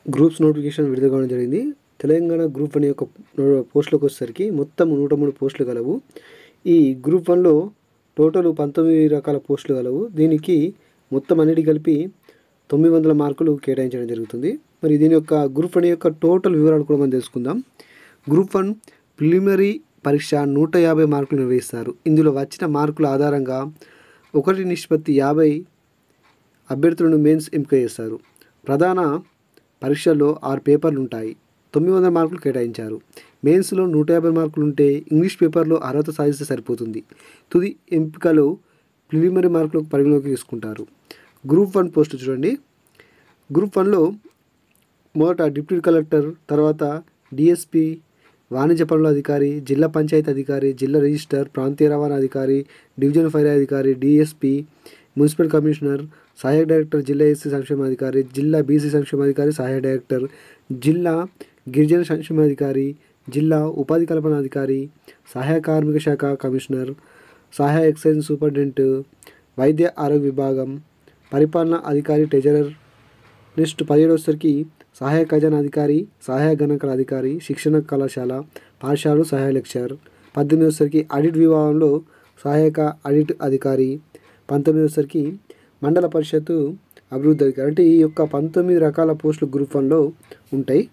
groups notification విడుదల కావడం జరిగింది తెలంగాణ గ్రూప్ వన్ యొక్క పోస్టులకు వచ్చేసరికి మొత్తం నూట మూడు పోస్టులు గలవు ఈ గ్రూప్ వన్లో టోటల్ పంతొమ్మిది రకాల పోస్టులు గలవు దీనికి మొత్తం అన్నిటి కలిపి తొమ్మిది వందల మార్కులు కేటాయించడం జరుగుతుంది మరి దీని యొక్క గ్రూప్ వన్ యొక్క టోటల్ వివరాలు కూడా మనం తెలుసుకుందాం గ్రూప్ వన్ ప్రిలిమినరీ పరీక్ష నూట యాభై మార్కులు నిర్వహిస్తారు ఇందులో వచ్చిన మార్కుల ఆధారంగా ఒకటి నిష్పత్తి యాభై అభ్యర్థులను మెయిన్స్ ఎంపిక చేస్తారు ప్రధాన పరీక్షల్లో ఆరు పేపర్లు ఉంటాయి తొమ్మిది వందల మార్కులు కేటాయించారు మెయిన్స్లో నూట యాభై మార్కులు ఉంటే ఇంగ్లీష్ పేపర్లో అర్హత సాధిస్తే సరిపోతుంది తుది ఎంపికలో ప్రిలిమినరీ మార్కులకు పరిగణలోకి తీసుకుంటారు గ్రూప్ వన్ పోస్ట్ చూడండి గ్రూప్ వన్లో మొదట డిప్యూటీ కలెక్టర్ తర్వాత డిఎస్పి వాణిజ్య పనుల అధికారి జిల్లా పంచాయతీ అధికారి జిల్లా రిజిస్టర్ ప్రాంతీయ రవాణా అధికారి డివిజన్ ఫైర్ అధికారి డిఎస్పి మున్సిపల్ కమిషనర్ సహాయక డైరెక్టర్ జిల్లా ఎస్సీ సంక్షేమాధికారి జిల్లా బీసీ సంక్షేమాధికారి సహాయక డైరెక్టర్ జిల్లా గిరిజన సంక్షేమాధికారి జిల్లా ఉపాధి కల్పన అధికారి సహాయ కార్మిక శాఖ కమిషనర్ సహాయ ఎక్సైజ్ సూపరింటెండెంట్ వైద్య ఆరోగ్య విభాగం పరిపాలనా అధికారి ట్రెజరర్ నెక్స్ట్ పదిహేడు వచ్చేసరికి సహాయ ఖజానా అధికారి సహాయ గణకల అధికారి శిక్షణ కళాశాల పాఠశాలలో సహాయ లెక్చర్ పద్దెనిమిది వచ్చేసరికి ఆడిట్ విభాగంలో సహాయక ఆడిట్ అధికారి పంతొమ్మిది వచ్చేసరికి మండల పరిషత్తు అభివృద్ధి అధికారి అంటే ఈ యొక్క పంతొమ్మిది రకాల పోస్టులు గ్రూప్ వన్లో ఉంటాయి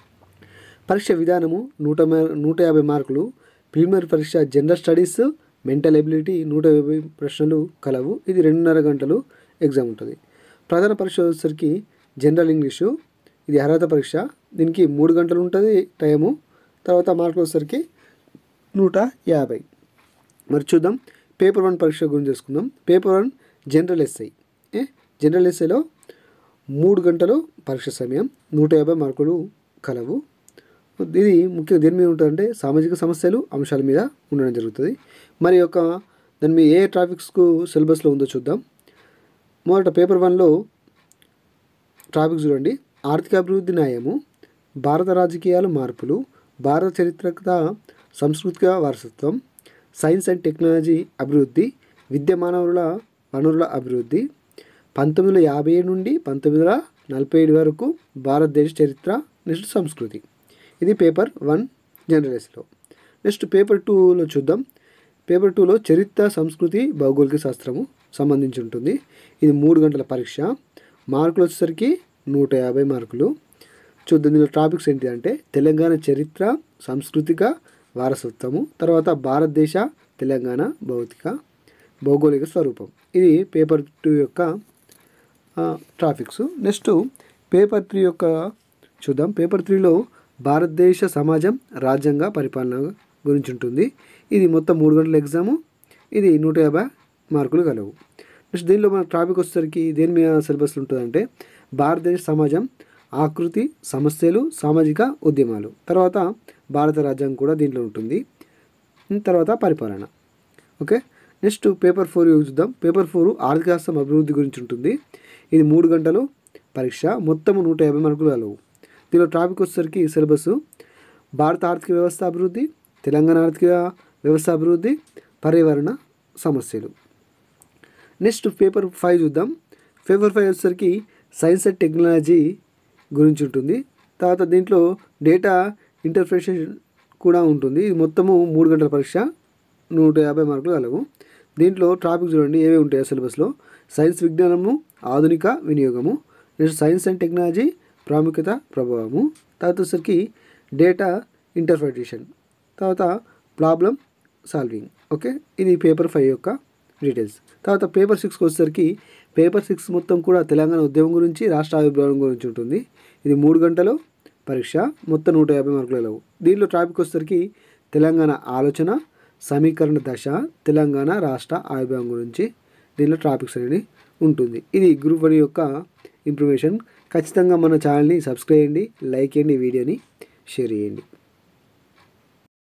పరీక్ష విధానము నూట మ- నూట యాభై మార్కులు ప్రిలిమినరీ పరీక్ష జనరల్ స్టడీస్ మెంటల్ ఎబిలిటీ నూట యాభై ప్రశ్నలు కలవు ఇది రెండున్నర గంటలు ఎగ్జామ్ ఉంటుంది ప్రధాన పరీక్ష వచ్చేసరికి జనరల్ ఇంగ్లీషు ఇది అర్హత పరీక్ష దీనికి మూడు గంటలు ఉంటుంది టైము తర్వాత మార్కులు వచ్చేసరికి నూట యాభై మరి చూద్దాం పేపర్ వన్ పరీక్ష గురించి తెలుసుకుందాం పేపర్ వన్ జనరల్ ఎస్ఐ ఏ జనరల్ ఎస్ఐలో మూడు గంటలు పరీక్ష సమయం నూట యాభై మార్కులు కలవు ఇది ముఖ్యంగా దేని మీద ఉంటుందంటే సామాజిక సమస్యలు అంశాల మీద ఉండడం జరుగుతుంది మరి యొక్క దాని మీద ఏ ట్రాఫిక్స్కు సిలబస్లో ఉందో చూద్దాం మొదట పేపర్ వన్లో టాపిక్ చూడండి ఆర్థిక అభివృద్ధి న్యాయము భారత రాజకీయాలు మార్పులు భారత చరిత్రక సాంస్కృతిక వారసత్వం సైన్స్ అండ్ టెక్నాలజీ అభివృద్ధి విద్య మానవుల వనరుల అభివృద్ధి పంతొమ్మిది వందల యాభై ఏడు నుండి పంతొమ్మిది వందల నలభై ఏడు వరకు భారతదేశ చరిత్ర నెక్స్ట్ సంస్కృతి ఇది పేపర్ వన్ జనరల్స్లో నెక్స్ట్ పేపర్ టూలో చూద్దాం పేపర్ టూలో చరిత్ర సంస్కృతి భౌగోళిక శాస్త్రము సంబంధించి ఉంటుంది ఇది మూడు గంటల పరీక్ష మార్కులు వచ్చేసరికి నూట యాభై మార్కులు చూద్దాం దీనిలో టాపిక్స్ ఏంటి అంటే తెలంగాణ చరిత్ర సాంస్కృతిక వారసత్వము తర్వాత భారతదేశ తెలంగాణ భౌతిక భౌగోళిక స్వరూపం ఇది పేపర్ టూ యొక్క ట్రాఫిక్స్ నెక్స్ట్ పేపర్ త్రీ యొక్క చూద్దాం పేపర్ త్రీలో భారతదేశ సమాజం రాజ్యాంగ పరిపాలన గురించి ఉంటుంది ఇది మొత్తం మూడు గంటల ఎగ్జాము ఇది నూట యాభై మార్కులు కలవు నెక్స్ట్ దీనిలో మన టాపిక్ వచ్చేసరికి దేని మీద సిలబస్ ఉంటుందంటే భారతదేశ సమాజం ఆకృతి సమస్యలు సామాజిక ఉద్యమాలు తర్వాత భారత రాజ్యాంగం కూడా దీంట్లో ఉంటుంది తర్వాత పరిపాలన ఓకే నెక్స్ట్ పేపర్ ఫోర్ చూద్దాం పేపర్ ఫోర్ ఆర్థిక శాస్త్రం అభివృద్ధి గురించి ఉంటుంది ఇది మూడు గంటలు పరీక్ష మొత్తం నూట యాభై మార్కులు కలవు దీనిలో టాపిక్ వచ్చేసరికి సిలబస్ భారత ఆర్థిక వ్యవస్థ అభివృద్ధి తెలంగాణ ఆర్థిక వ్యవస్థ అభివృద్ధి పర్యావరణ సమస్యలు నెక్స్ట్ పేపర్ ఫైవ్ చూద్దాం పేపర్ ఫైవ్ వచ్చేసరికి సైన్స్ అండ్ టెక్నాలజీ గురించి ఉంటుంది తర్వాత దీంట్లో డేటా ఇంటర్ప్రిటేషన్ కూడా ఉంటుంది ఇది మొత్తము మూడు గంటల పరీక్ష నూట యాభై మార్కులు కలవు దీంట్లో టాపిక్ చూడండి ఏవే ఉంటాయో సిలబస్లో సైన్స్ విజ్ఞానము ఆధునిక వినియోగము నెక్స్ట్ సైన్స్ అండ్ టెక్నాలజీ ప్రాముఖ్యత ప్రభావము తర్వాత వచ్చేసరికి డేటా ఇంటర్ప్రిటేషన్ తర్వాత ప్రాబ్లం సాల్వింగ్ ఓకే ఇది పేపర్ ఫైవ్ యొక్క డీటెయిల్స్ తర్వాత పేపర్ సిక్స్కి వచ్చేసరికి పేపర్ సిక్స్ మొత్తం కూడా తెలంగాణ ఉద్యమం గురించి రాష్ట్ర ఆవిర్భావం గురించి ఉంటుంది ఇది మూడు గంటలు పరీక్ష మొత్తం నూట యాభై మార్కులు లేవు దీనిలో టాపిక్ వచ్చేసరికి తెలంగాణ ఆలోచన సమీకరణ దశ తెలంగాణ రాష్ట్ర ఆవిర్భావం గురించి దీనిలో టాపిక్స్ అనేది ఉంటుంది ఇది గ్రూప్ వన్ యొక్క ఇన్ఫర్మేషన్ ఖచ్చితంగా మన ఛానల్ని సబ్స్క్రైబ్ చేయండి లైక్ చేయండి ఈ వీడియోని షేర్ చేయండి